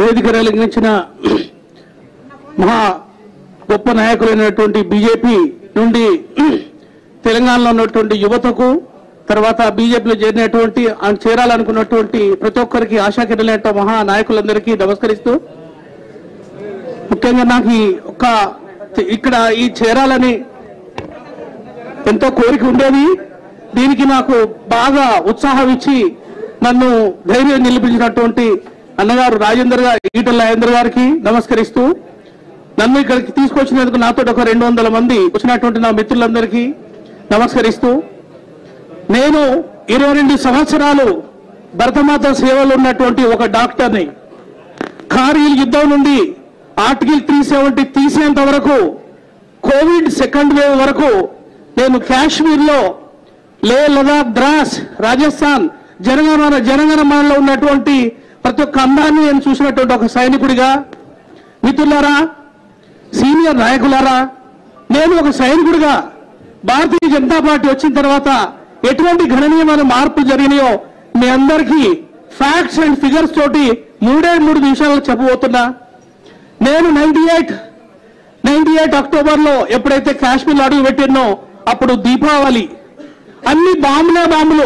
వేదిక రలించిన మహా గొప్ప నాయకులైనటువంటి బీజేపీ నుండి తెలంగాణలో ఉన్నటువంటి యువతకు తర్వాత బీజేపీలో చేరినటువంటి ఆ చేరాలనుకున్నటువంటి ప్రతి ఒక్కరికి ఆశాకిరలేట మహా నాయకులందరికీ నమస్కరిస్తూ ముఖ్యంగా నాకు ఈ ఒక ఇక్కడ ఈ చేరాలని ఎంతో కోరిక ఉండేది దీనికి నాకు బాగా ఉత్సాహం ఇచ్చి నన్ను ధైర్యం నిలిపించినటువంటి అన్నగారు రాజేందర్ గారు ఈటల రాజేందర్ గారికి నమస్కరిస్తూ నన్ను ఇక్కడికి తీసుకొచ్చినందుకు నాతో ఒక రెండు వందల మంది వచ్చినటువంటి నా మిత్రులందరికీ నమస్కరిస్తూ నేను ఇరవై రెండు సంవత్సరాలు భరతమాత సేవలో ఉన్నటువంటి ఒక డాక్టర్ని కార్గిల్ యుద్ధం నుండి ఆర్టికల్ త్రీ సెవెంటీ తీసేంత వరకు కోవిడ్ సెకండ్ వేవ్ వరకు నేను కాశ్మీర్ లో లే లదాఖ్ ద్రాస్ రాజస్థాన్ జనగణమన జనగణమనలో ఉన్నటువంటి ప్రతి ఒక్క అందాన్ని నేను చూసినటువంటి ఒక సైనికుడిగా మిత్రులారా సీనియర్ నాయకులారా నేను ఒక సైనికుడిగా భారతీయ జనతా పార్టీ వచ్చిన తర్వాత ఎటువంటి గణనీయమైన మార్పులు జరిగినాయో మీ అందరికీ ఫ్యాక్ట్స్ అండ్ ఫిగర్స్ తోటి మూడే మూడు నిమిషాలు చెప్పబోతున్నా నేను ninety eight ninety eight October లో ఎప్పుడైతే కాశ్మీర్ అడుగు పెట్టినో అప్పుడు దీపావళి అన్ని బాంబులే బాంబులు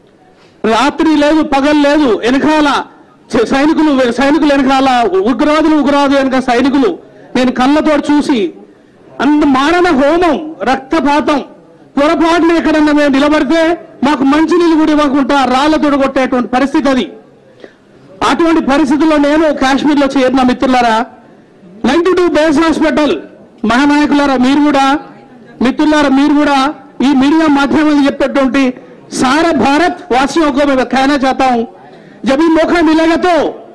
రాత్రి లేదు పగలు లేదు వెనకాల స- సైనికులు సైనికులు వెనకాల ఉగ్రవాదులు ఉగ్రవాదులు వెనక సైనికులు నేను కళ్ళతో చూసి అంత మారణ హోమం రక్తపాతం పొరపాటున ఎక్కడన్నా మేము నిలబడితే మాకు మంచినీళ్ళు కూడా ఇవ్వకుండా రాళ్లతో కొట్టేటువంటి పరిస్థితి అది అటువంటి పరిస్థితుల్లో నేను కాశ్మీర్ లో చేరిన మిత్రులారా నైన్టీ టూ బేస్ హాస్పిటల్ మహానాయకులారా మీరు కూడా మిత్రులారా మీరు కూడా ఈ మీడియా మాధ్యమాలు చెప్పేటువంటి सारा भारत वासियों को मैं कहना चाहता हूं जब भी मौका मिलेगा तो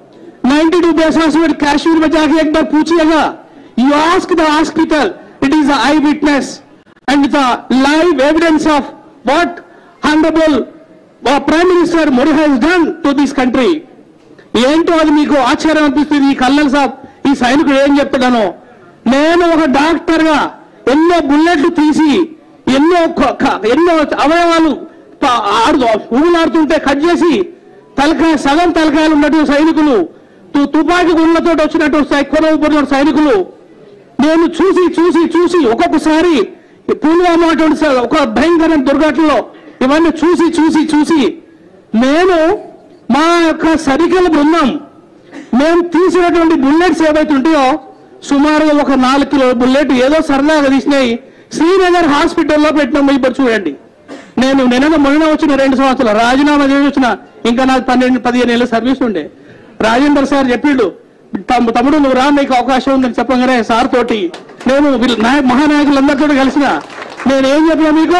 92 बेसास में कश्मीर में जाके एक बार पूछिएगा you ask the hospital it is eyewitness and the live evidence of what honorable uh, prime minister modi has done to this country ఏంటో అది మీకు ఆశ్చర్యం అనిపిస్తుంది ఈ కల్లల్ సాబ్ ఈ సైనికుడు ఏం చెప్తాడనో నేను ఒక డాక్టర్ గా ఎన్నో బుల్లెట్లు తీసి ఎన్నో క- క- ఎన్నో అవయవాలు ప- ఆడు ఊగులాడుతుంటే కట్ చేసి తలకాయ సగం తలకాయలు ఉన్నటువంటి సైనికులు తు- తుపాకీ గుళ్ళతో వచ్చినటువంటి సై- కొన ఊపిరిన సైనికులు నేను చూసి చూసి చూసి ఒక్కొక్కసారి పుల్వామా అటువంటి స- ఒక భయంకర దుర్ఘటనలో ఇవన్నీ చూసి చూసి చూసి నేను మా యొక్క సరికల బృందం మేము తీసినటువంటి బుల్లెట్స్ ఏవైతే ఉంటాయో సుమారుగా ఒక నాలుగు కిలో బుల్లెట్ ఏదో సరదాగా తీసినాయి శ్రీనగర్ హాస్పిటల్లో పెట్టినాము ఇప్పుడు చూడండి నేను నిన్న మొన్న వచ్చిన రెండు సంవత్సరాలు రాజీనామా చేసి వచ్చిన ఇంకా నాకు పన్నెండు పదిహేను ఏళ్ళ సర్వీస్ ఉండే రాజేందర్ సార్ చెప్పిండు తమ్- తమ్ముడు నువ్వు రా నీకు అవకాశం ఉందని చెప్పగానే సార్ తోటి నేను వీళ్ళ నాయ- మహానాయకులందరితో కలిసిన నేను ఏం చెప్పినా మీకు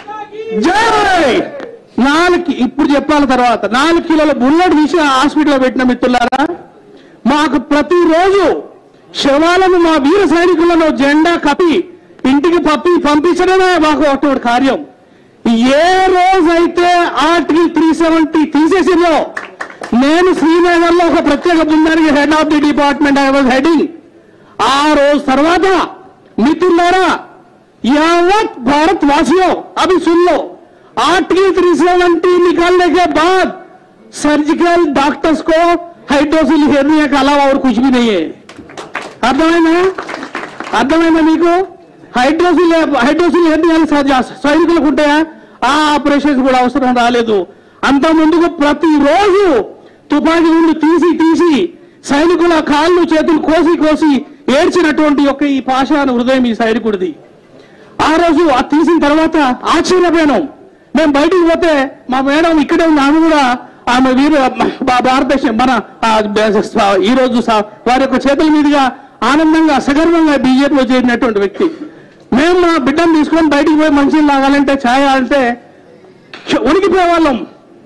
జై నాలుగు ఇప్పుడు చెప్పాల తర్వాత నాలుగు కిలోల బుల్లెట్ తీసి హాస్పిటల్లో పెట్టిన మిత్రులారా మాకు ప్రతిరోజు శవాలను మా వీర సైనికులను జెండా కప్పి ఇంటికి పప్పి పంపించడమే మాకు ఒకటి కార్యం ఏ రోజైతే ఆర్టికల్ త్రీ సెవెంటీ తీసేసిందో నేను శ్రీనగర్ లో ఒక ప్రత్యేక బృందానికి head of the department I was heading ఆ రోజు తర్వాత మిత్రులారా यावत भारतवासियों अभी सुन लो आर्टिकल थ्री सेवेंटी निकालने के बाद सर्जिकल डॉक्टर्स को हाइड्रोसिल हेरनिया के अलावा और कुछ भी नहीं है అర్థమైందా అర్థమైందా మీకు హైడ్రోసిల్ హైడ్రోసిల్ హెర్నియాలు సైనికులకు ఉంటాయా ఆ ఆపరేషన్స్ కూడా అవసరం రాలేదు అంత ముందుకు ప్రతిరోజు తుపాకీ నుండి తీసి తీసి సైనికుల కాళ్ళు చేతులు కోసి కోసి ఏడ్చినటువంటి యొక్క ఈ పాషాణ హృదయం ఈ సైనికుడిది ఆ రోజు అది తీసిన తర్వాత ఆశ్చర్యపోయాను మేము బయటికి పోతే మా మేడం ఇక్కడే ఉంది ఆమె కూడా ఆమె వీరు భా- భారతదేశం మన ఆ, బ- ఈ రోజు స- వారి యొక్క చేతుల మీదుగా ఆనందంగా సగర్వంగా బీజేపీలో చేరినటువంటి వ్యక్తి మేము మా బిడ్డను తీసుకొని బయటికి పోయి మంచిని లాగాలంటే ఛాయ్ అంటే ఉనికిపోయే వాళ్ళం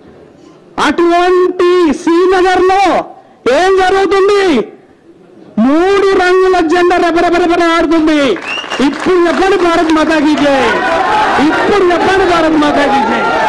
అటువంటి శ్రీనగర్ లో ఏం జరుగుతుంది మూడు రంగుల జెండా రెపరెపరెపర ఆడుతుంది ఇప్పుడు చెప్పండి భారత్ మాతాకి జై ఇప్పుడు చెప్పండి భారత్ మాతాకి జై